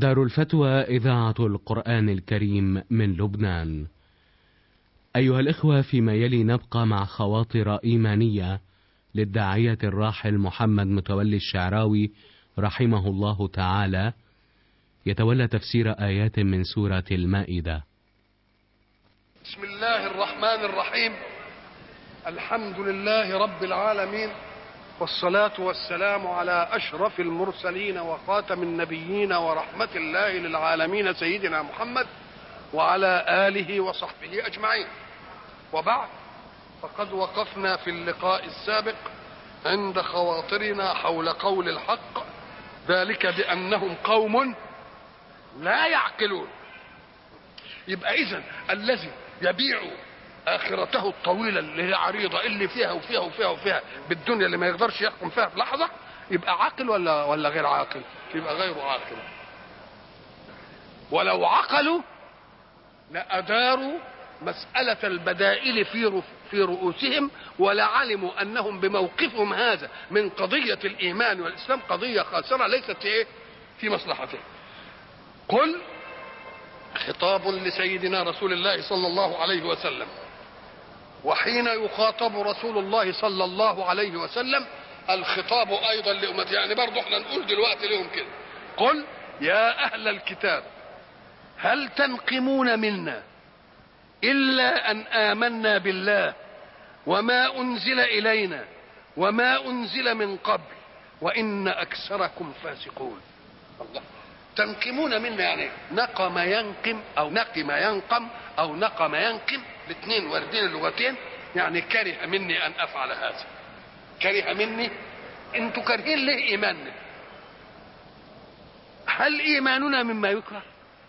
دار الفتوى إذاعة القرآن الكريم من لبنان. أيها الإخوة فيما يلي نبقى مع خواطر إيمانية للداعية الراحل محمد متولي الشعراوي رحمه الله تعالى يتولى تفسير آيات من سورة المائدة. بسم الله الرحمن الرحيم الحمد لله رب العالمين والصلاة والسلام على أشرف المرسلين وخاتم النبيين ورحمة الله للعالمين سيدنا محمد وعلى آله وصحبه أجمعين وبعد فقد وقفنا في اللقاء السابق عند خواطرنا حول قول الحق ذلك بأنهم قوم لا يعقلون يبقى إذا الذي يبيع اخرته الطويله اللي هي عريضه اللي فيها وفيها وفيها وفيها بالدنيا اللي ما يقدرش يحكم فيها في لحظه يبقى عاقل ولا ولا غير عاقل؟ يبقى غير عاقل. ولو عقلوا لاداروا مسألة البدائل في في رؤوسهم ولعلموا أنهم بموقفهم هذا من قضية الإيمان والإسلام قضية خاسرة ليست إيه؟ في مصلحتهم. قل خطاب لسيدنا رسول الله صلى الله عليه وسلم وحين يخاطب رسول الله صلى الله عليه وسلم الخطاب ايضا لامته يعني برضه احنا نقول دلوقتي لهم كده قل يا اهل الكتاب هل تنقمون منا الا ان امنا بالله وما انزل الينا وما انزل من قبل وان اكثركم فاسقون الله تنقمون منا يعني نقم ينقم او نقم ينقم او نقم ينقم الاثنين واردين اللغتين يعني كره مني ان افعل هذا كره مني انتوا كارهين ليه ايماننا هل ايماننا مما يكره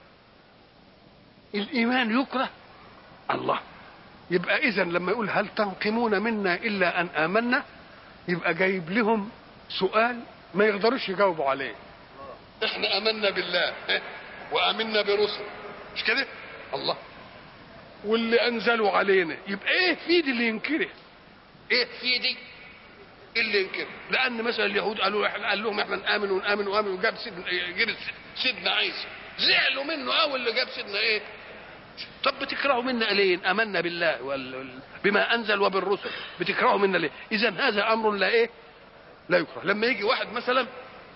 الايمان يكره الله يبقى اذا لما يقول هل تنقمون منا الا ان امنا يبقى جايب لهم سؤال ما يقدروش يجاوبوا عليه احنا امنا بالله وامنا برسل مش كده الله واللي انزلوا علينا يبقى ايه في دي اللي ينكره ايه في دي اللي ينكره لان مثلا اليهود قالوا احنا قال لهم احنا نامن ونامن ونامن وجاب سيدنا جاب سيدنا عيسى زعلوا منه قوي اللي جاب سيدنا ايه طب بتكرهوا منا ليه امنا بالله وال... بما انزل وبالرسل بتكرهوا منا ليه اذا هذا امر لا ايه لا يكره لما يجي واحد مثلا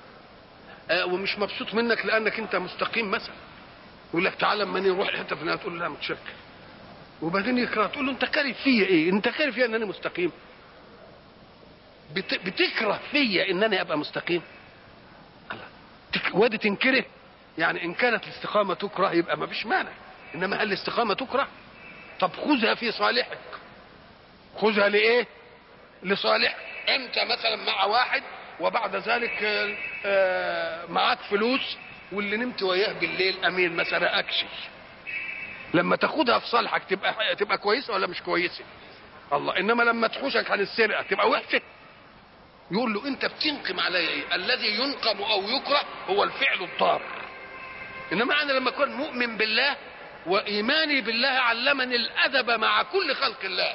آه ومش مبسوط منك لانك انت مستقيم مثلا يقول لك تعالى اما نروح حته فلانيه تقول له لا متشكر وبعدين يكره تقول له انت كاره فيا ايه؟ انت كاره فيا ان انا مستقيم؟ بت... بتكره فيا ان انا ابقى مستقيم؟ الله تك... وادي تنكره يعني ان كانت الاستقامه تكره يبقى ما فيش مانع انما هل الاستقامه تكره؟ طب خذها في صالحك خذها لايه؟ لصالحك انت مثلا مع واحد وبعد ذلك معاك فلوس واللي نمت وياه بالليل امين ما سرقكش لما تاخدها في صالحك تبقى تبقى كويسه ولا مش كويسه الله انما لما تحوشك عن السرقه تبقى وحشه يقول له انت بتنقم علي ايه الذي ينقم او يكره هو الفعل الضار انما انا لما اكون مؤمن بالله وايماني بالله علمني الادب مع كل خلق الله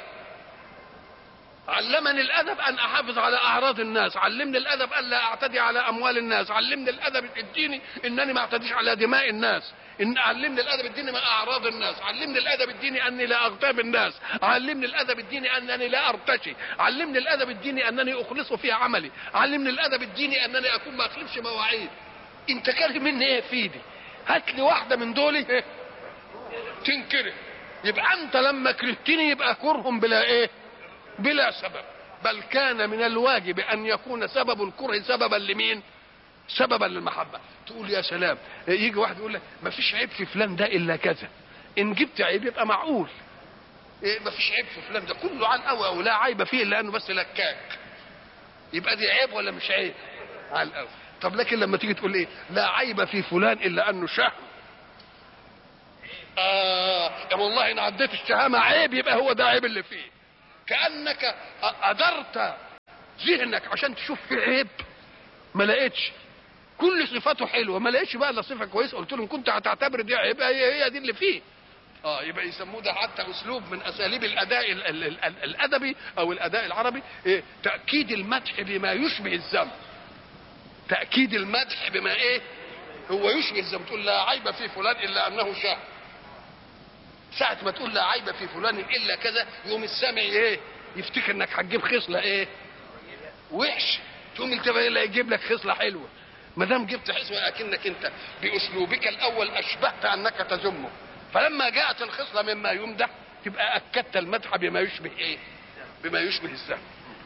علمني الادب ان احافظ على اعراض الناس علمني الادب ان لا اعتدي على اموال الناس علمني الادب الديني انني ما اعتديش على دماء الناس ان علمني الادب الديني مع اعراض الناس علمني الادب الديني اني لا اغتاب الناس علمني الادب الديني انني لا ارتشي علمني الادب الديني انني اخلص في عملي علمني الادب الديني انني اكون ما اخلفش مواعيد انت كاره مني ايه في ايدي هات لي واحده من دول تنكره يبقى انت لما كرهتني يبقى كرهم بلا ايه بلا سبب بل كان من الواجب ان يكون سبب الكره سببا لمين سببا للمحبه تقول يا سلام يجي واحد يقول لك ما فيش عيب في فلان ده الا كذا ان جبت عيب يبقى معقول إيه ما فيش عيب في فلان ده كله على القوي او لا عيب فيه الا انه بس لكاك يبقى دي عيب ولا مش عيب على القوي طب لكن لما تيجي تقول ايه لا عيب في فلان الا انه شهم آه يا والله ان عديت الشهامه عيب يبقى هو ده عيب اللي فيه كانك ادرت ذهنك عشان تشوف فيه عيب ما لقيتش كل صفاته حلوه ما لقيتش بقى الا صفه كويسه قلت لهم كنت هتعتبر دي عيب هي, هي دي اللي فيه اه يبقى يسموه ده حتى اسلوب من اساليب الاداء ال ال ال الادبي او الاداء العربي إيه؟ تاكيد المدح بما يشبه الذم تاكيد المدح بما ايه هو يشبه زي ما تقول لا عيب في فلان الا انه شاه ساعة ما تقول لا عيب في فلان الا كذا يوم السامع ايه يفتكر انك هتجيب خصله ايه وحش تقوم انت بقى يجيب لك خصله حلوه ما دام جبت حصوه اكنك انت باسلوبك الاول اشبهت انك تذمه فلما جاءت الخصله مما يمدح تبقى اكدت المدح بما يشبه ايه بما يشبه الذم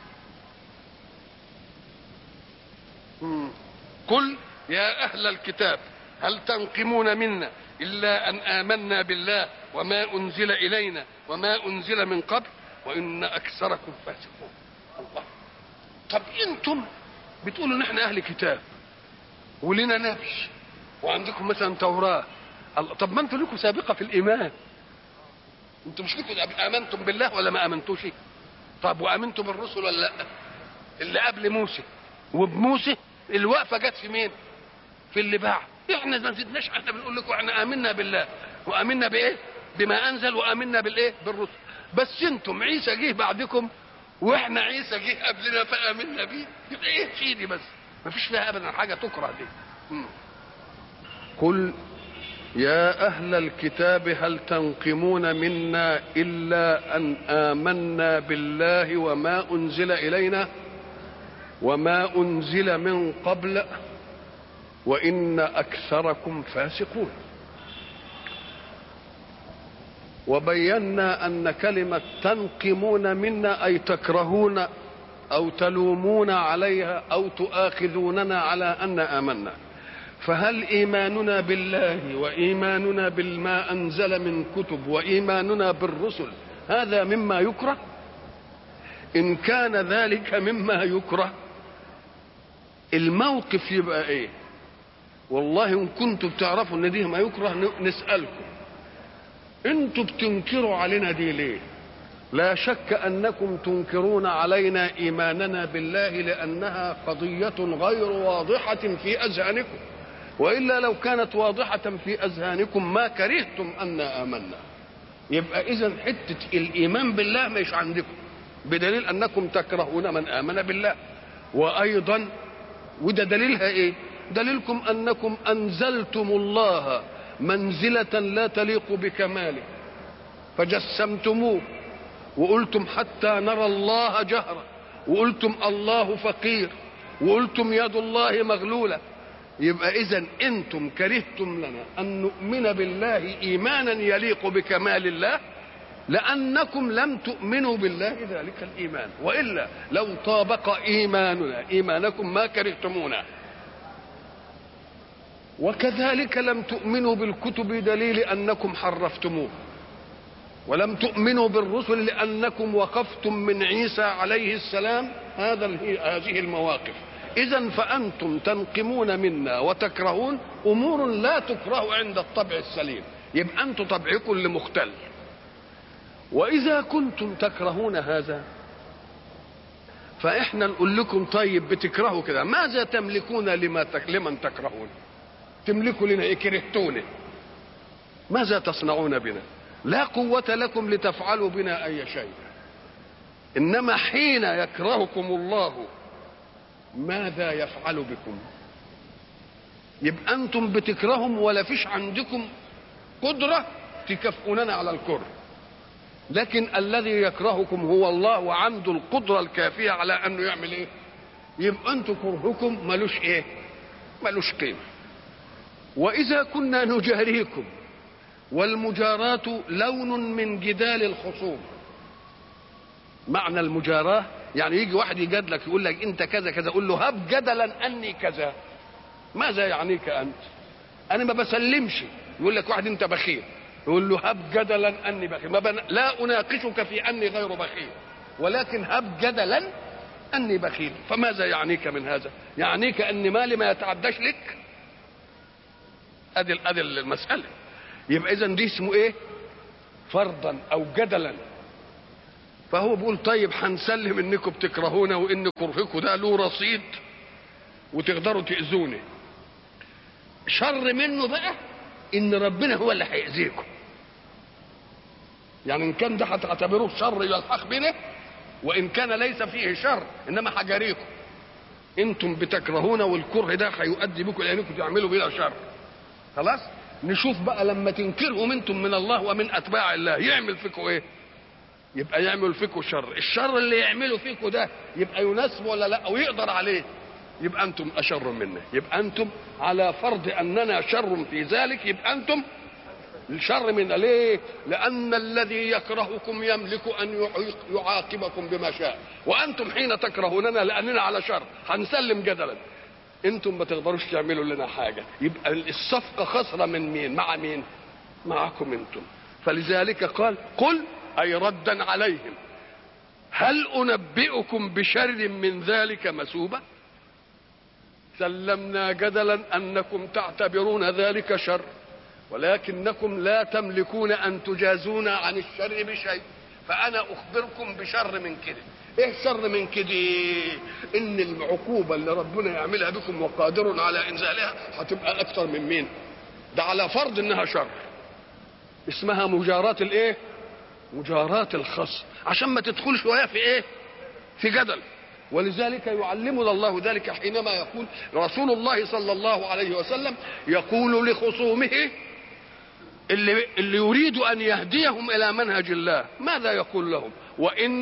مم. قل يا اهل الكتاب هل تنقمون منا الا ان امنا بالله وما انزل الينا وما انزل من قبل وان اكثركم فاسقون الله طب انتم بتقولوا ان احنا اهل كتاب ولنا نبي وعندكم مثلا توراه الله طب ما انتوا لكم سابقه في الايمان انتوا مش لكم امنتم بالله ولا ما امنتوش طب وامنتم بالرسل ولا لا اللي قبل موسى وبموسى الوقفه جت في مين في اللي بعد احنا ما زدناش احنا بنقول لكم احنا امنا بالله وامنا بايه بما انزل وامنا بالايه بالرسل بس انتم عيسى جه بعدكم واحنا عيسى جه قبلنا فامنا بيه يبقى ايه سيدي بس ما فيش فيها ابدا حاجه تكره دي مم. قل يا اهل الكتاب هل تنقمون منا الا ان امنا بالله وما انزل الينا وما انزل من قبل وان اكثركم فاسقون وبينا ان كلمه تنقمون منا اي تكرهون او تلومون عليها او تؤاخذوننا على ان امنا فهل ايماننا بالله وايماننا بما انزل من كتب وايماننا بالرسل هذا مما يكره ان كان ذلك مما يكره الموقف يبقى ايه والله ان كنتم بتعرفوا ان دي ما يكره نسالكم انتوا بتنكروا علينا دي ليه لا شك انكم تنكرون علينا ايماننا بالله لانها قضيه غير واضحه في اذهانكم والا لو كانت واضحه في اذهانكم ما كرهتم ان امنا يبقى اذا حته الايمان بالله مش عندكم بدليل انكم تكرهون من امن بالله وايضا وده دليلها ايه دليلكم انكم انزلتم الله منزله لا تليق بكماله فجسمتموه وقلتم حتى نرى الله جهرا وقلتم الله فقير وقلتم يد الله مغلوله يبقى اذا انتم كرهتم لنا ان نؤمن بالله ايمانا يليق بكمال الله لانكم لم تؤمنوا بالله ذلك الايمان والا لو طابق ايماننا ايمانكم ما كرهتمونا وكذلك لم تؤمنوا بالكتب دليل انكم حرفتموه ولم تؤمنوا بالرسل لانكم وقفتم من عيسى عليه السلام هذا هذه المواقف اذا فانتم تنقمون منا وتكرهون امور لا تكره عند الطبع السليم يبقى انتم طبعكم لمختل واذا كنتم تكرهون هذا فاحنا نقول لكم طيب بتكرهوا كده ماذا تملكون لما تك... لمن تكرهون تملكوا لنا ايه كرهتونا ماذا تصنعون بنا لا قوة لكم لتفعلوا بنا أي شيء إنما حين يكرهكم الله ماذا يفعل بكم يبقى أنتم بتكرههم ولا فيش عندكم قدرة تكافئوننا على الكره لكن الذي يكرهكم هو الله وعنده القدرة الكافية على أنه يعمل إيه يبقى أنتم كرهكم ملوش إيه ملوش قيمة وإذا كنا نجاريكم والمجاراة لون من جدال الخصوم معنى المجاراة يعني يجي واحد يجادلك يقول لك انت كذا كذا قول له هب جدلا اني كذا ماذا يعنيك انت انا ما بسلمش يقول لك واحد انت بخيل يقول له هب جدلا اني بخيل ما بن... لا اناقشك في اني غير بخيل ولكن هب جدلا اني بخيل فماذا يعنيك من هذا يعنيك ان مالي ما يتعداش لك ادي ادي المساله يبقى اذا دي اسمه ايه فرضا او جدلا فهو بيقول طيب هنسلم انكم بتكرهونا وان كرهكم ده له رصيد وتقدروا تاذوني شر منه بقى ان ربنا هو اللي هيأذيكم يعني ان كان ده هتعتبروه شر يلحق بنا وان كان ليس فيه شر انما هجاريكم انتم بتكرهون والكره ده هيؤدي بكم الى انكم تعملوا بلا شر خلاص نشوف بقى لما تنكرهم انتم من الله ومن اتباع الله يعمل فيكم ايه يبقى يعمل فيكم شر الشر اللي يعمله فيكم ده يبقى يناسب ولا لا ويقدر عليه يبقى انتم اشر منا يبقى انتم على فرض اننا شر في ذلك يبقى انتم الشر منا ليه لان الذي يكرهكم يملك ان يعاقبكم بما شاء وانتم حين تكرهوننا لاننا على شر هنسلم جدلا انتم ما تقدروش تعملوا لنا حاجه يبقى الصفقه خسره من مين مع مين معكم انتم فلذلك قال قل اي ردا عليهم هل انبئكم بشر من ذلك مثوبه سلمنا جدلا انكم تعتبرون ذلك شر ولكنكم لا تملكون ان تجازونا عن الشر بشيء فانا اخبركم بشر من كده ايه الشر من كده ان العقوبه اللي ربنا يعملها بكم وقادر على انزالها هتبقى اكثر من مين ده على فرض انها شر اسمها مجاراة الايه مجاراة الخصم عشان ما تدخلش وياه في ايه في جدل ولذلك يعلمنا الله ذلك حينما يقول رسول الله صلى الله عليه وسلم يقول لخصومه اللي, اللي يريد ان يهديهم الى منهج الله ماذا يقول لهم وان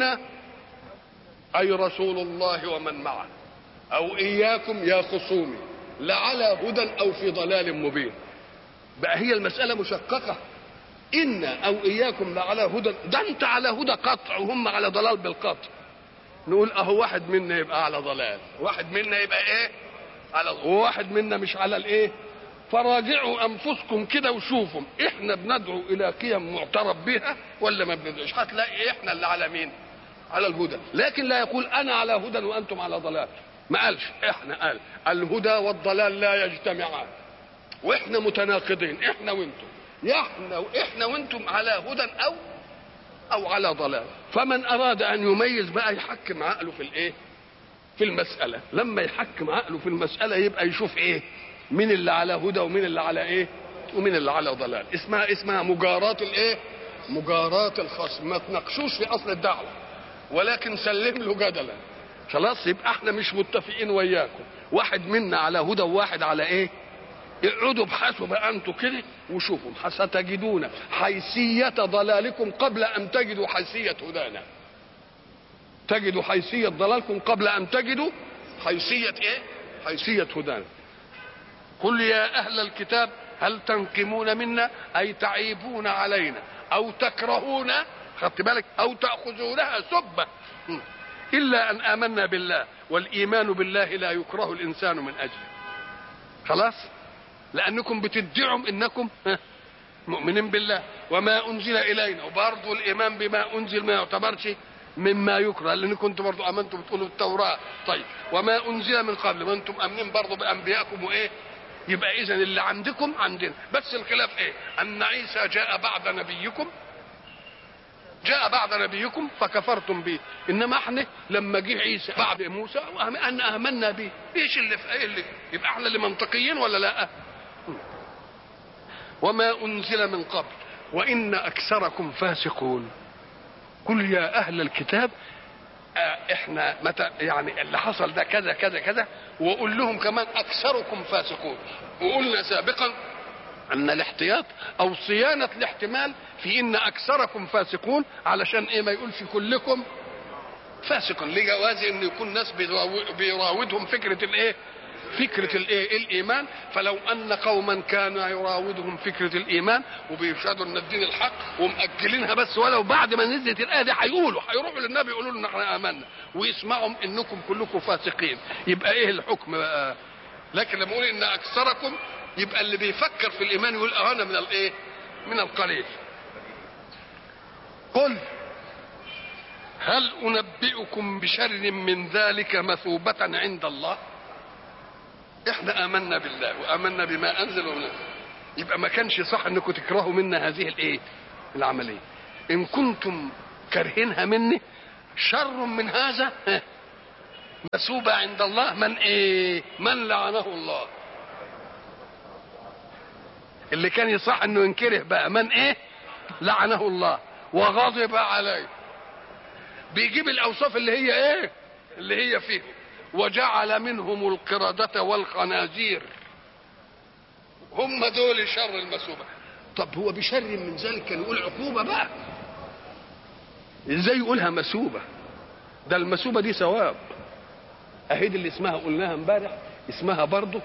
اي رسول الله ومن معه او اياكم يا خصومي لعلى هدى او في ضلال مبين بقى هي المساله مشققه ان او اياكم لعلى هدى ده انت على هدى قطع وهم على ضلال بالقطع نقول اهو واحد منا يبقى على ضلال واحد منا يبقى ايه على وواحد منا مش على الايه فراجعوا انفسكم كده وشوفوا احنا بندعو الى قيم معترف بها ولا ما بندعوش هتلاقي احنا اللي على مين على الهدى لكن لا يقول انا على هدى وانتم على ضلال ما قالش احنا قال الهدى والضلال لا يجتمعان واحنا متناقضين احنا وانتم يا احنا واحنا وانتم على هدى او او على ضلال فمن اراد ان يميز بقى يحكم عقله في الايه في المساله لما يحكم عقله في المساله يبقى يشوف ايه مين اللي على هدى ومين اللي على ايه ومين اللي على ضلال اسمها اسمها مجاراة الايه مجاراة الخصم ما تناقشوش في اصل الدعوه ولكن سلم له جدلا خلاص يبقى احنا مش متفقين وياكم واحد منا على هدى وواحد على ايه اقعدوا ابحثوا بقى انتوا كده وشوفوا ستجدون حيثية ضلالكم قبل أن تجدوا حيثية هدانا تجدوا حيثية ضلالكم قبل أن تجدوا حيثية إيه؟ حيثية هدانا قل يا أهل الكتاب هل تنقمون منا أي تعيبون علينا أو تكرهون خدت بالك أو تأخذونها سبة إلا أن آمنا بالله والإيمان بالله لا يكره الإنسان من أجله خلاص لانكم بتدعوا انكم مؤمنين بالله وما انزل الينا وبرضه الايمان بما انزل ما يعتبرش مما يكره لان كنتم برضه امنتم بتقولوا التوراه طيب وما انزل من قبل ما انتم امنين برضه بانبيائكم وايه يبقى اذا اللي عندكم عندنا بس الخلاف ايه ان عيسى جاء بعد نبيكم جاء بعد نبيكم فكفرتم به انما احنا لما جه عيسى بعد موسى ان امنا به ايش اللي في ايه اللي يبقى احنا اللي منطقيين ولا لا وما انزل من قبل وان اكثركم فاسقون قل يا اهل الكتاب احنا متى يعني اللي حصل ده كذا كذا كذا وقول لهم كمان اكثركم فاسقون وقلنا سابقا ان الاحتياط او صيانه الاحتمال في ان اكثركم فاسقون علشان ايه ما يقولش كلكم فاسق لجواز ان يكون ناس بيراودهم فكره الايه فكرة الايه الايمان فلو ان قوما كان يراودهم فكرة الايمان وبيشهدوا ان الدين الحق ومأجلينها بس ولو بعد ما نزلت الايه دي هيقولوا هيروحوا للنبي يقولوا له احنا امنا ويسمعوا انكم كلكم فاسقين يبقى ايه الحكم بقى لكن لما اقول ان اكثركم يبقى اللي بيفكر في الايمان يقول اه انا من الايه من القليل قل هل انبئكم بشر من ذلك مثوبة عند الله احنا امنا بالله وامنا بما انزل ومن يبقى ما كانش صح انكم تكرهوا منا هذه الايه العمليه ان كنتم كارهينها مني شر من هذا مثوبة عند الله من ايه من لعنه الله اللي كان يصح انه ينكره بقى من ايه لعنه الله وغضب عليه بيجيب الاوصاف اللي هي ايه اللي هي فيه وجعل منهم القردة والخنازير هم دول شر المثوبة طب هو بشر من ذلك كان يقول عقوبة بقى ازاي يقولها مثوبة ده المثوبة دي ثواب اهي دي اللي اسمها قلناها امبارح اسمها برضه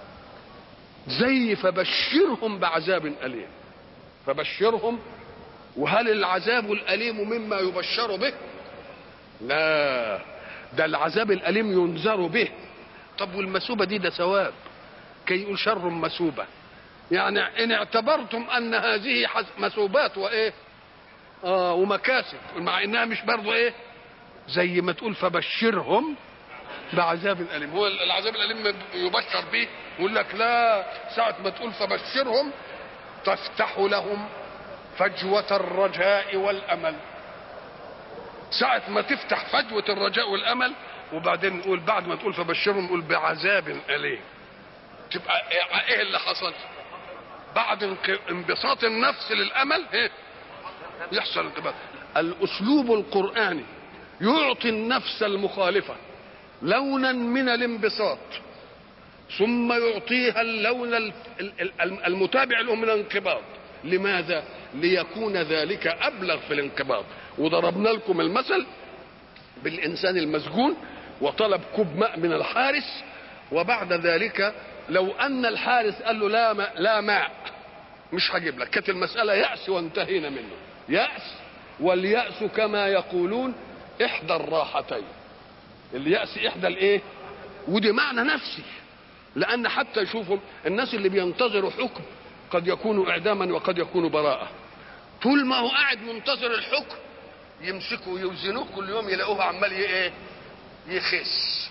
زي فبشرهم بعذاب أليم فبشرهم وهل العذاب الأليم مما يبشر به لا ده العذاب الأليم ينذر به طب والمثوبة دي ده ثواب كي يقول شر مثوبة يعني إن اعتبرتم أن هذه مثوبات وإيه آه ومكاسب مع إنها مش برضه إيه زي ما تقول فبشرهم بعذاب أليم هو العذاب الأليم يبشر به يقول لك لا ساعة ما تقول فبشرهم تفتح لهم فجوة الرجاء والأمل ساعة ما تفتح فجوة الرجاء والأمل وبعدين نقول بعد ما تقول فبشرهم نقول بعذاب أليم تبقى ايه اللي حصل بعد انبساط النفس للأمل ايه يحصل انقباض الأسلوب القرآني يعطي النفس المخالفة لونا من الانبساط ثم يعطيها اللون المتابع له من الانقباض لماذا ليكون ذلك ابلغ في الانقباض وضربنا لكم المثل بالانسان المسجون وطلب كوب ماء من الحارس وبعد ذلك لو ان الحارس قال له لا ماء لا ماء مش هجيب لك كانت المساله ياس وانتهينا منه ياس والياس كما يقولون احدى الراحتين الياس احدى الايه ودي معنى نفسي لان حتى يشوفوا الناس اللي بينتظروا حكم قد يكون اعداما وقد يكون براءه طول ما هو قاعد منتظر الحكم يمسكوا ويوزنوه كل يوم يلاقوه عمال ايه يخس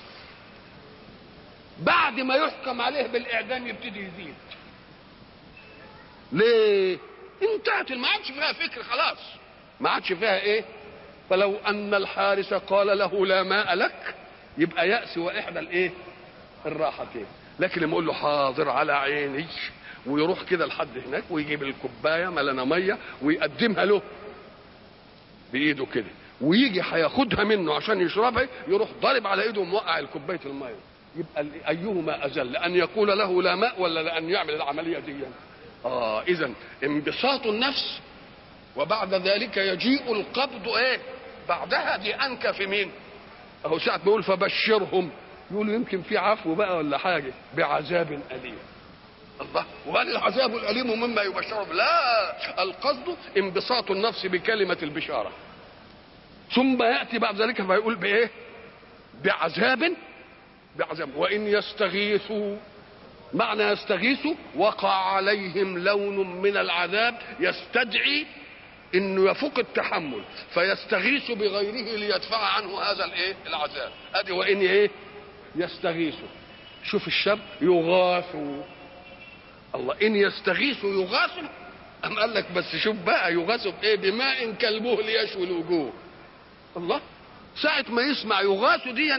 بعد ما يحكم عليه بالاعدام يبتدي يزيد ليه انتهت ما عادش فيها فكر خلاص ما عادش فيها ايه فلو ان الحارس قال له لا ماء لك يبقى يأس واحدى الايه الراحتين لكن لما يقول له حاضر على عيني ويروح كده لحد هناك ويجيب الكوبايه ملانه ميه ويقدمها له بايده كده ويجي هياخدها منه عشان يشربها يروح ضارب على ايده وموقع الكوبايه الميه يبقى ايهما اذل ان يقول له لا ماء ولا لان يعمل العمليه دي اه اذا انبساط النفس وبعد ذلك يجيء القبض ايه بعدها دي انكى في مين اهو ساعه ما يقول فبشرهم يقولوا يمكن في عفو بقى ولا حاجه بعذاب اليم الله وهل العذاب الاليم مما يبشر لا القصد انبساط النفس بكلمه البشاره ثم ياتي بعد ذلك فيقول بايه بعذاب بعذاب وان يستغيثوا معنى يستغيثوا وقع عليهم لون من العذاب يستدعي انه يفوق التحمل فيستغيث بغيره ليدفع عنه هذا الايه العذاب ادي وان ايه يستغيثوا شوف الشر يغاثوا الله ان يستغيثوا يغاثوا أم قال لك بس شوف بقى يغاثوا بايه بماء كالمهل يشوي الوجوه الله ساعة ما يسمع يغاثوا دي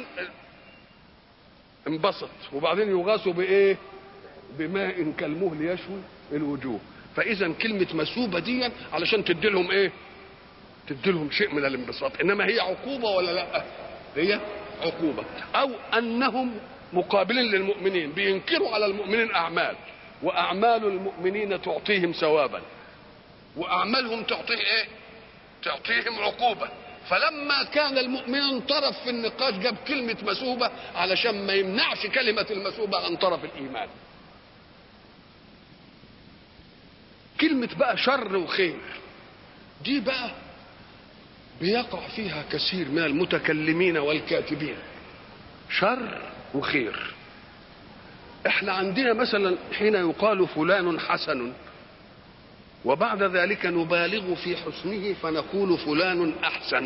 انبسط وبعدين يغاثوا بايه بماء كالمهل يشوي الوجوه فاذا كلمه مسوبه دي علشان تدي لهم ايه تدي لهم شيء من الانبساط انما هي عقوبه ولا لا هي عقوبه او انهم مقابلين للمؤمنين بينكروا على المؤمنين اعمال واعمال المؤمنين تعطيهم ثوابا واعمالهم تعطيه ايه تعطيهم عقوبه فلما كان المؤمن طرف في النقاش جاب كلمة مسوبة علشان ما يمنعش كلمة المسوبة عن طرف الإيمان كلمة بقى شر وخير دي بقى بيقع فيها كثير من المتكلمين والكاتبين شر وخير احنا عندنا مثلا حين يقال فلان حسن وبعد ذلك نبالغ في حسنه فنقول فلان احسن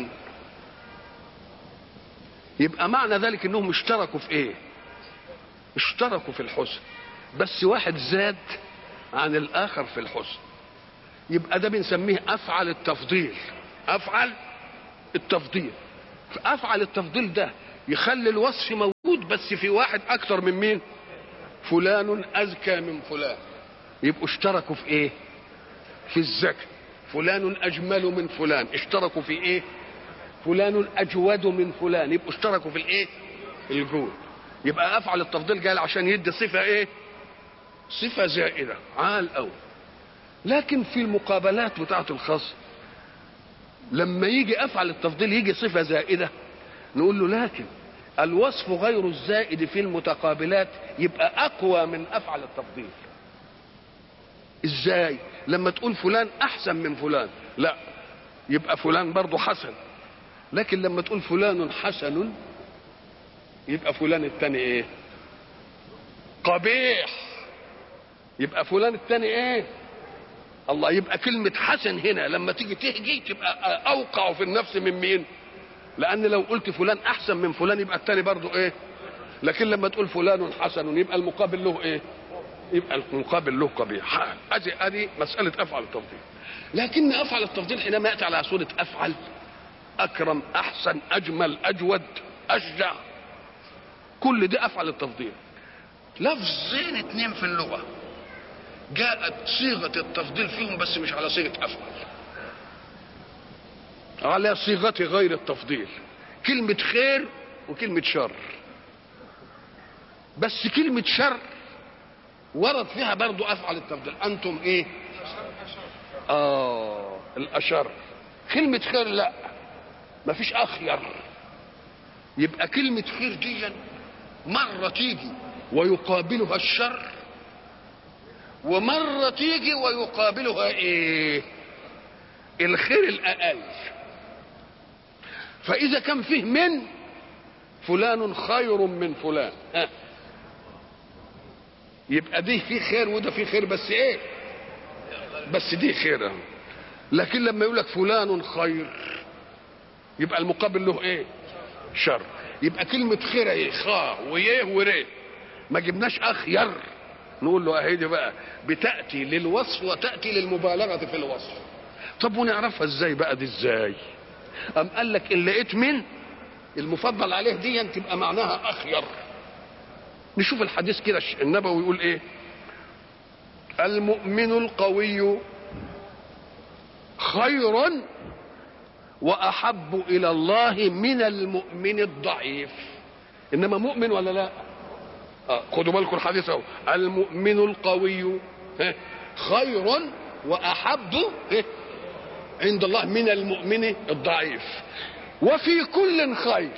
يبقى معنى ذلك انهم اشتركوا في ايه اشتركوا في الحسن بس واحد زاد عن الاخر في الحسن يبقى ده بنسميه افعل التفضيل افعل التفضيل افعل التفضيل ده يخلي الوصف موجود بس في واحد اكتر من مين فلان اذكى من فلان يبقوا اشتركوا في ايه في الذكاء فلان اجمل من فلان اشتركوا في ايه فلان اجود من فلان يبقوا اشتركوا في الايه الجود يبقى افعل التفضيل جاي عشان يدي صفه ايه صفه زائده عال قوي لكن في المقابلات بتاعه الخاص لما يجي افعل التفضيل يجي صفه زائده نقول له لكن الوصف غير الزائد في المتقابلات يبقى اقوى من افعل التفضيل ازاي لما تقول فلان احسن من فلان لا يبقى فلان برضه حسن لكن لما تقول فلان حسن يبقى فلان التاني ايه قبيح يبقى فلان التاني ايه الله يبقى كلمة حسن هنا لما تيجي تهجي تبقى أوقع في النفس من مين؟ لأن لو قلت فلان أحسن من فلان يبقى التاني برضه إيه؟ لكن لما تقول فلان حسن يبقى المقابل له إيه؟ يبقى المقابل له قبيح ادي ادي مساله افعل التفضيل لكن افعل التفضيل حينما ياتي على صوره افعل اكرم احسن اجمل اجود اشجع كل دي افعل التفضيل لفظين اتنين في اللغه جاءت صيغه التفضيل فيهم بس مش على صيغه افعل على صيغه غير التفضيل كلمه خير وكلمه شر بس كلمه شر ورد فيها برضو افعل التفضيل انتم ايه اه الاشر كلمة خير لا مفيش اخير يبقى كلمة خير دي مرة تيجي ويقابلها الشر ومرة تيجي ويقابلها ايه الخير الاقل فاذا كان فيه من فلان خير من فلان ها يبقى دي في خير وده في خير بس ايه بس دي خير لكن لما يقول لك فلان خير يبقى المقابل له ايه شر يبقى كلمة خير ايه خا ويه وريه ما جبناش اخير نقول له اهي دي بقى بتأتي للوصف وتأتي للمبالغة في الوصف طب ونعرفها ازاي بقى دي ازاي ام قال لك ان لقيت من المفضل عليه دي تبقى معناها اخير نشوف الحديث كده النبوي يقول ايه المؤمن القوي خير واحب الى الله من المؤمن الضعيف انما مؤمن ولا لا آه خدوا بالكم الحديث اهو المؤمن القوي خير واحب عند الله من المؤمن الضعيف وفي كل خير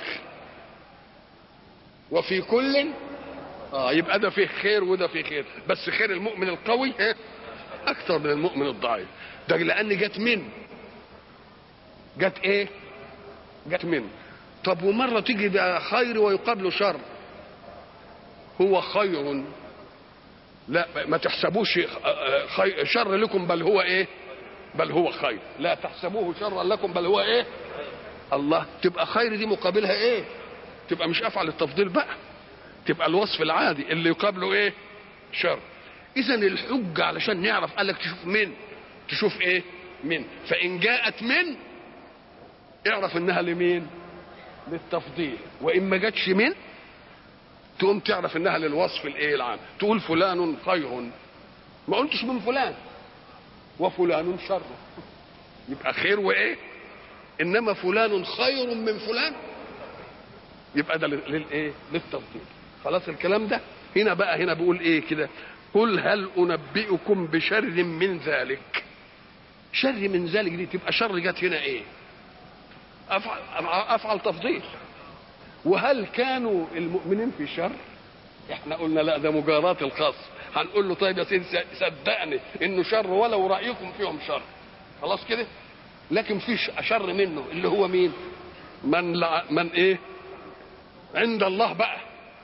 وفي كل اه يبقى ده فيه خير وده فيه خير بس خير المؤمن القوي ايه اكثر من المؤمن الضعيف ده لان جت من جت ايه جت من طب ومره تيجي ده خير ويقابله شر هو خير لا ما تحسبوش خير شر لكم بل هو ايه بل هو خير لا تحسبوه شرا لكم بل هو ايه الله تبقى خير دي مقابلها ايه تبقى مش افعل التفضيل بقى تبقى الوصف العادي اللي يقابله ايه شر اذا الحجة علشان نعرف قال لك تشوف من تشوف ايه من فان جاءت من اعرف انها لمين للتفضيل وان ما جاتش من تقوم تعرف انها للوصف الايه العام تقول فلان خير ما قلتش من فلان وفلان شر يبقى خير وايه انما فلان خير من فلان يبقى ده للايه للتفضيل خلاص الكلام ده هنا بقى هنا بيقول ايه كده قل هل انبئكم بشر من ذلك شر من ذلك دي تبقى شر جت هنا ايه افعل افعل تفضيل وهل كانوا المؤمنين في شر احنا قلنا لا ده مجاراة الخاص هنقول له طيب يا سيدي صدقني انه شر ولو رايكم فيهم شر خلاص كده لكن في شر منه اللي هو مين من لع... من ايه عند الله بقى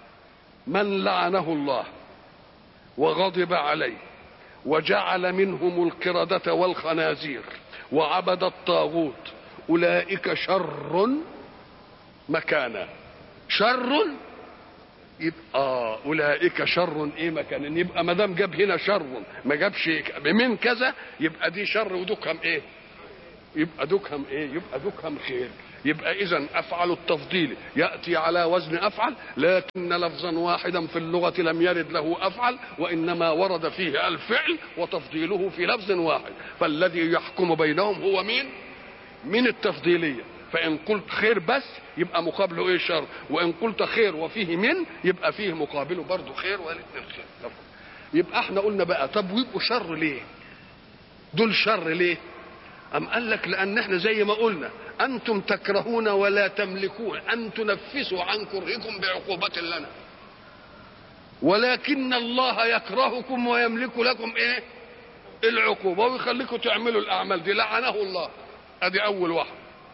من لعنه الله وغضب عليه وجعل منهم القردة والخنازير وعبد الطاغوت أولئك شر مكانا شر يبقى أولئك شر إيه مكانا يبقى ما دام جاب هنا شر ما جابش من كذا يبقى دي شر ودكهم إيه يبقى دكهم إيه يبقى دكهم خير يبقى اذا افعل التفضيل ياتي على وزن افعل لكن لفظا واحدا في اللغه لم يرد له افعل وانما ورد فيه الفعل وتفضيله في لفظ واحد فالذي يحكم بينهم هو مين من التفضيليه فان قلت خير بس يبقى مقابله ايه شر وان قلت خير وفيه من يبقى فيه مقابله برضه خير والاثنين خير طب. يبقى احنا قلنا بقى طب ويبقوا شر ليه دول شر ليه أم قال لك لأن احنا زي ما قلنا أنتم تكرهون ولا تملكون أن تنفسوا عن كرهكم بعقوبة لنا ولكن الله يكرهكم ويملك لكم ايه العقوبة ويخليكم تعملوا الأعمال دي لعنه الله ادي أول واحد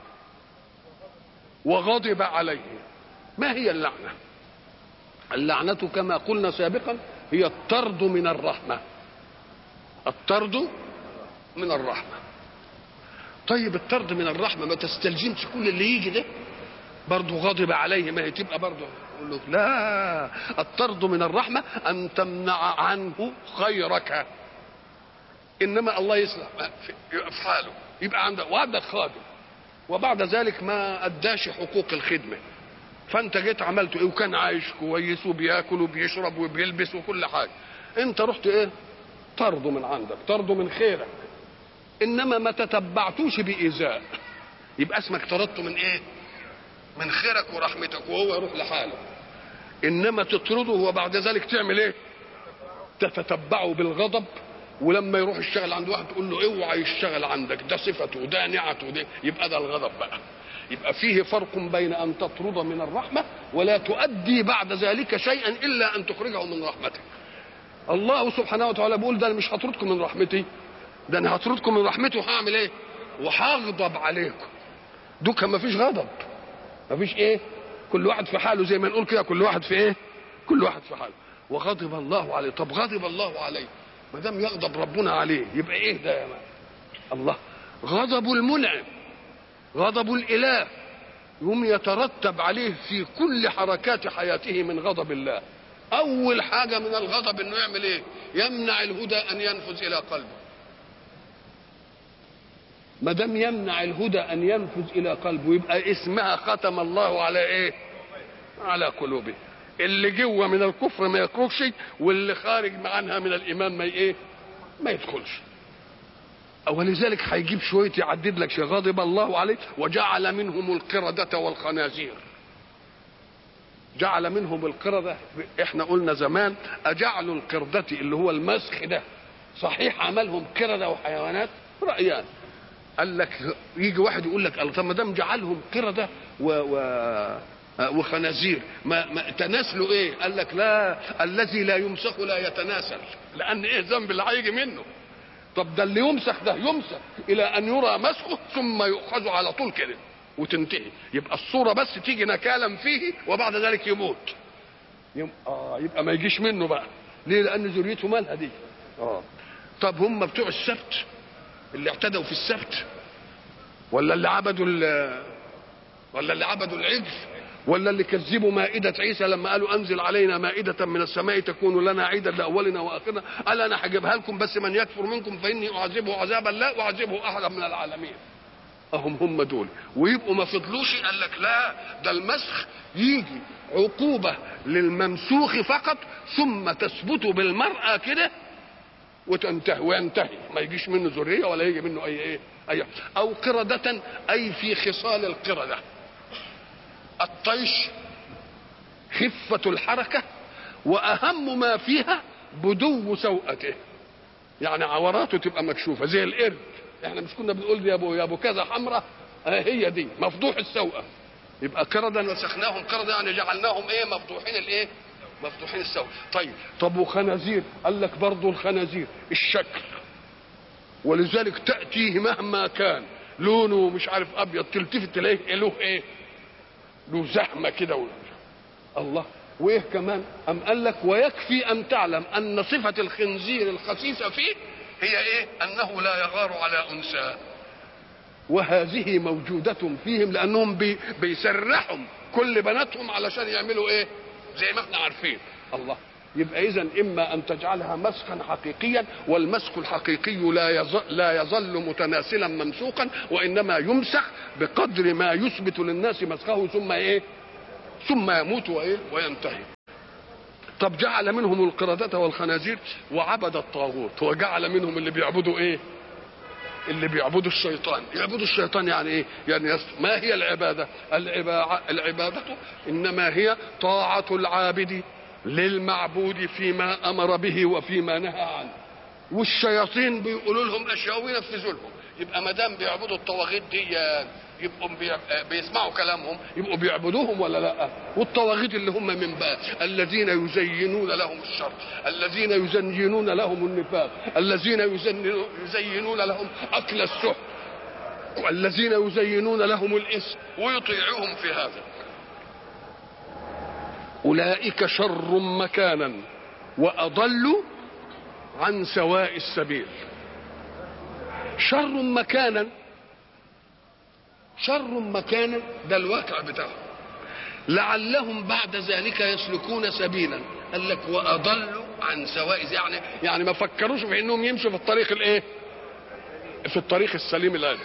وغضب عليه ما هي اللعنة اللعنة كما قلنا سابقا هي الطرد من الرحمة الطرد من الرحمة طيب الطرد من الرحمة ما تستلزمش كل اللي يجي ده برضه غضب عليه ما هي تبقى برضه يقول له لا الطرد من الرحمة أن تمنع عنه خيرك إنما الله يصلح في حاله يبقى عندك وعندك خادم وبعد ذلك ما أداش حقوق الخدمة فأنت جيت عملت إيه وكان عايش كويس وبياكل وبيشرب وبيلبس وكل حاجة أنت رحت إيه طرده من عندك طرده من خيرك انما ما تتبعتوش بايذاء يبقى اسمك طردته من ايه من خيرك ورحمتك وهو يروح لحاله انما تطرده وبعد ذلك تعمل ايه تتتبعه بالغضب ولما يروح يشتغل عند واحد تقول له اوعى يشتغل عندك ده صفته ده نعته ده يبقى ده الغضب بقى يبقى فيه فرق بين ان تطرد من الرحمه ولا تؤدي بعد ذلك شيئا الا ان تخرجه من رحمتك الله سبحانه وتعالى بيقول ده انا مش هطردكم من رحمتي ده انا هطردكم من رحمتي وهعمل ايه وهغضب عليكم دوكا ما فيش غضب ما فيش ايه كل واحد في حاله زي ما نقول كده كل واحد في ايه كل واحد في حاله وغضب الله عليه طب غضب الله عليه ما دام يغضب ربنا عليه يبقى ايه ده يا مان الله غضب المنعم غضب الاله يوم يترتب عليه في كل حركات حياته من غضب الله اول حاجه من الغضب انه يعمل ايه يمنع الهدى ان ينفذ الى قلبه ما دام يمنع الهدى ان ينفذ الى قلبه يبقى اسمها ختم الله على ايه على قلوبه اللي جوه من الكفر ما يخرجش واللي خارج عنها من الايمان ما ايه ما يدخلش ولذلك هيجيب شويه يعدد لك شيء غضب الله عليه وجعل منهم القردة والخنازير جعل منهم القردة احنا قلنا زمان اجعلوا القردة اللي هو المسخ ده صحيح عملهم قردة وحيوانات رأيان قال لك يجي واحد يقول لك طب ما دام جعلهم قردة و, و وخنازير ما, ما تناسلوا ايه قال لك لا الذي لا يمسخ لا يتناسل لان ايه ذنب اللي هيجي منه طب ده اللي يمسخ ده يمسخ الى ان يرى مسخه ثم يؤخذ على طول كده وتنتهي يبقى الصوره بس تيجي نكالا فيه وبعد ذلك يموت يم... اه يبقى ما يجيش منه بقى ليه لان ذريته مالها دي اه طب هم بتوع السبت اللي اعتدوا في السبت ولا اللي عبدوا ولا اللي عبدوا العجل ولا اللي كذبوا مائدة عيسى لما قالوا أنزل علينا مائدة من السماء تكون لنا عيدا لأولنا وآخرنا قال أنا هجيبها لكم بس من يكفر منكم فإني أعذبه عذابا لا أعذبه أحدا من العالمين أهم هم دول ويبقوا ما فضلوش قال لك لا ده المسخ يجي عقوبة للممسوخ فقط ثم تثبت بالمرأة كده وتنتهي وينتهي ما يجيش منه ذرية ولا يجي منه أي إيه أي أو قردة أي في خصال القردة الطيش خفة الحركة وأهم ما فيها بدو سوءته يعني عوراته تبقى مكشوفة زي القرد احنا مش كنا بنقول يا ابو يا ابو كذا حمراء آه هي دي مفضوح السوءة يبقى قردا نسخناهم قردا يعني جعلناهم ايه مفضوحين الايه مفتوحين السوء طيب طب وخنازير قال لك برضه الخنازير الشكل ولذلك تأتيه مهما كان لونه مش عارف ابيض تلتفت تلاقيه له ايه له زحمه كده و... الله وايه كمان ام قال لك ويكفي ان تعلم ان صفه الخنزير الخسيسه فيه هي ايه انه لا يغار على انثى وهذه موجودة فيهم لأنهم بي بيسرحهم كل بناتهم علشان يعملوا إيه؟ زي ما احنا عارفين الله يبقى إذا إما أن تجعلها مسخا حقيقيا والمسخ الحقيقي لا يظل, لا يظل متناسلا ممسوقا وإنما يمسخ بقدر ما يثبت للناس مسخه ثم إيه؟ ثم يموت وإيه؟ وينتهي. طب جعل منهم القردة والخنازير وعبد الطاغوت وجعل منهم اللي بيعبدوا إيه؟ اللي بيعبدوا الشيطان يعبدوا الشيطان يعني ايه يعني يست... ما هي العبادة العبا... العبادة انما هي طاعة العابد للمعبود فيما امر به وفيما نهى عنه والشياطين بيقولوا لهم اشياء وينفذوا لهم يبقى ما دام بيعبدوا الطواغيت دي يبقوا بي... بيسمعوا كلامهم يبقوا بيعبدوهم ولا لا والطواغيت اللي هم من بقى الذين يزينون لهم الشر الذين يزينون لهم النفاق الذين يزينون لهم اكل السحت والذين يزينون لهم الاثم ويطيعوهم في هذا اولئك شر مكانا واضل عن سواء السبيل شر مكانا شر مكانا ده الواقع بتاعهم لعلهم بعد ذلك يسلكون سبيلا قال لك واضلوا عن سواء يعني يعني ما فكروش في انهم يمشوا في الطريق الايه في الطريق السليم الان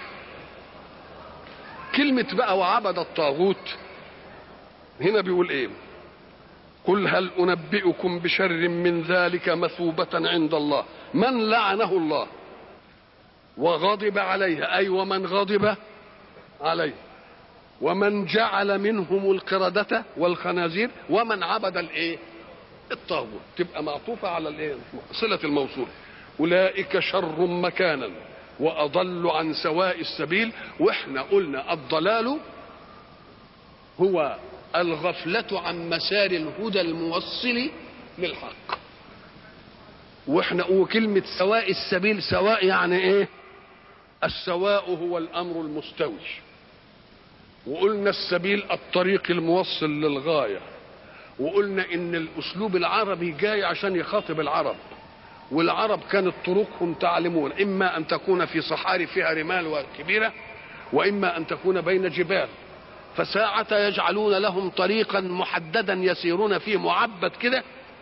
كلمة بقى وعبد الطاغوت هنا بيقول ايه قل هل انبئكم بشر من ذلك مثوبة عند الله من لعنه الله وغضب عليه اي ومن غضب عليه ومن جعل منهم القردة والخنازير ومن عبد الايه الطاغوت تبقى معطوفة على الايه صلة الموصول أولئك شر مكانا وأضل عن سواء السبيل وإحنا قلنا الضلال هو الغفلة عن مسار الهدى الموصل للحق واحنا وكلمة سواء السبيل سواء يعني ايه السواء هو الامر المستوي وقلنا السبيل الطريق الموصل للغاية وقلنا ان الاسلوب العربي جاي عشان يخاطب العرب والعرب كانت طرقهم تعلمون اما ان تكون في صحاري فيها رمال وكبيرة واما ان تكون بين جبال فساعة يجعلون لهم طريقا محددا يسيرون فيه معبد كده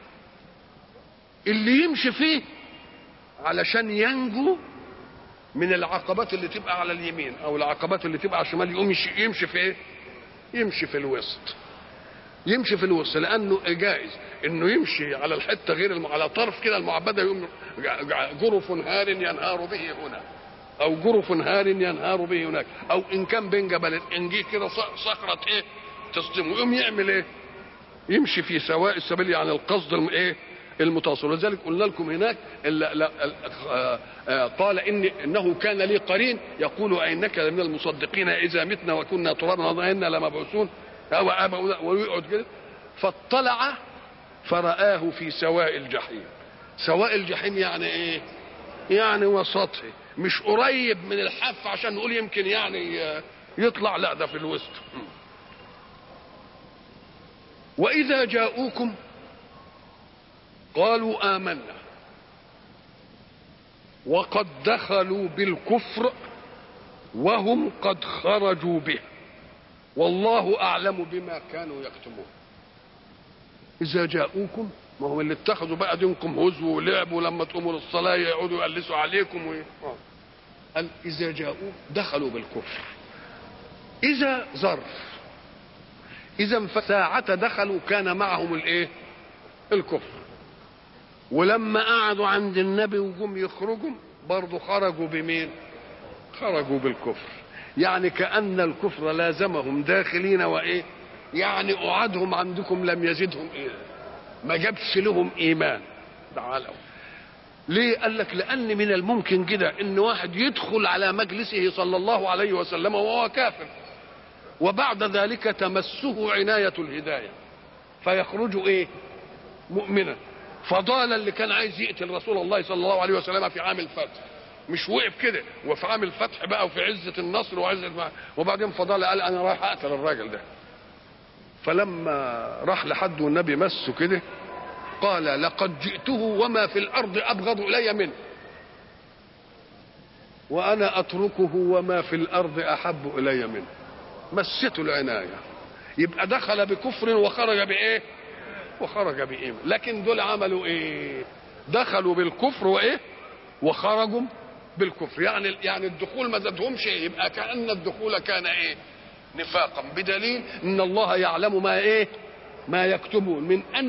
اللي يمشي فيه علشان ينجو من العقبات اللي تبقى على اليمين او العقبات اللي تبقى على الشمال يقوم يمشي في ايه يمشي في الوسط يمشي في الوسط لانه جائز انه يمشي على الحته غير الم... على طرف كده المعبده يقوم جرف هار ينهار به هنا او جرف هار ينهار به هناك او ان كان بين جبلين ان جه كده صخره ايه تصدمه يقوم يعمل ايه يمشي في سواء السبيل يعني القصد الم... ايه المتواصل ولذلك قلنا لكم هناك لا قال إن انه كان لي قرين يقول أئنك لمن المصدقين اذا متنا وكنا ترابا وإنا لمبعوثون او ابا ويقعد كده فاطلع فرآه في سواء الجحيم سواء الجحيم يعني ايه يعني وسطه مش قريب من الحف عشان نقول يمكن يعني يطلع لا ده في الوسط واذا جاءوكم قالوا آمنا وقد دخلوا بالكفر وهم قد خرجوا به والله أعلم بما كانوا يكتمون إذا جاءوكم ما هو اللي اتخذوا بقى دينكم هزوا ولعبوا لما تقوموا للصلاة يقعدوا يقلسوا عليكم و... قال إذا جاءوا دخلوا بالكفر إذا ظرف إذا فساعة دخلوا كان معهم الإيه؟ الكفر ولما قعدوا عند النبي وجم يخرجوا برضه خرجوا بمين خرجوا بالكفر يعني كأن الكفر لازمهم داخلين وإيه يعني قعدهم عندكم لم يزدهم إيه ما جابش لهم إيمان تعالوا ليه قال لك لأن من الممكن كده إن واحد يدخل على مجلسه صلى الله عليه وسلم وهو كافر وبعد ذلك تمسه عناية الهداية فيخرج إيه مؤمنا فضال اللي كان عايز يقتل رسول الله صلى الله عليه وسلم في عام الفتح مش وقف كده وفي عام الفتح بقى وفي عزة النصر وعزة وبعدين فضال قال انا رايح اقتل الراجل ده فلما راح لحد والنبي مسه كده قال لقد جئته وما في الارض ابغض الي منه وانا اتركه وما في الارض احب الي منه مسته العنايه يبقى دخل بكفر وخرج بايه وخرج بإيمان لكن دول عملوا ايه دخلوا بالكفر وايه وخرجوا بالكفر يعني يعني الدخول ما زادهمش ايه يبقى كأن الدخول كان ايه نفاقا بدليل ان الله يعلم ما ايه ما يكتبون من ان